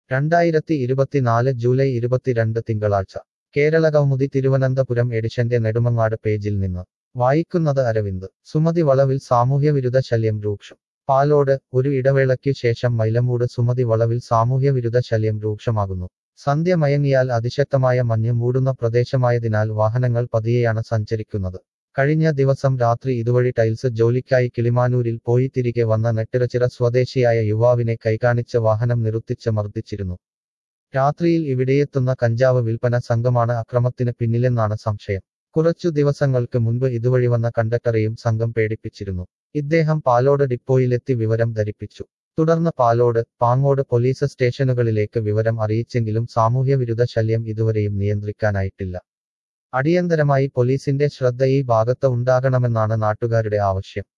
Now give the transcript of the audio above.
രണ്ടായിരത്തി ഇരുപത്തിനാല് ജൂലൈ ഇരുപത്തിരണ്ട് തിങ്കളാഴ്ച കേരള കൗമുദി തിരുവനന്തപുരം എഡിഷന്റെ നെടുമങ്ങാട് പേജിൽ നിന്ന് വായിക്കുന്നത് അരവിന്ദ് സുമതി വളവിൽ സാമൂഹ്യവിരുദ്ധ ശല്യം രൂക്ഷം പാലോട് ഒരു ഇടവേളയ്ക്കു ശേഷം മൈലമൂട് സുമതി വളവിൽ സാമൂഹ്യവിരുദ്ധ ശല്യം രൂക്ഷമാകുന്നു സന്ധ്യ മയങ്ങിയാൽ അതിശക്തമായ മഞ്ഞ് മൂടുന്ന പ്രദേശമായതിനാൽ വാഹനങ്ങൾ പതിയെയാണ് സഞ്ചരിക്കുന്നത് കഴിഞ്ഞ ദിവസം രാത്രി ഇതുവഴി ടൈൽസ് ജോലിക്കായി കിളിമാനൂരിൽ പോയി തിരികെ വന്ന നെട്ടിറച്ചിറ സ്വദേശിയായ യുവാവിനെ കൈകാണിച്ച് വാഹനം നിർത്തിച്ച് മർദ്ദിച്ചിരുന്നു രാത്രിയിൽ ഇവിടെയെത്തുന്ന കഞ്ചാവ് വിൽപ്പന സംഘമാണ് അക്രമത്തിന് പിന്നിലെന്നാണ് സംശയം കുറച്ചു ദിവസങ്ങൾക്ക് മുൻപ് ഇതുവഴി വന്ന കണ്ടക്ടറെയും സംഘം പേടിപ്പിച്ചിരുന്നു ഇദ്ദേഹം പാലോട് ഡിപ്പോയിലെത്തി വിവരം ധരിപ്പിച്ചു തുടർന്ന് പാലോട് പാങ്ങോട് പോലീസ് സ്റ്റേഷനുകളിലേക്ക് വിവരം അറിയിച്ചെങ്കിലും സാമൂഹ്യവിരുദ്ധ ശല്യം ഇതുവരെയും നിയന്ത്രിക്കാനായിട്ടില്ല അടിയന്തരമായി പോലീസിന്റെ ശ്രദ്ധ ഈ ഭാഗത്ത് ഉണ്ടാകണമെന്നാണ് നാട്ടുകാരുടെ ആവശ്യം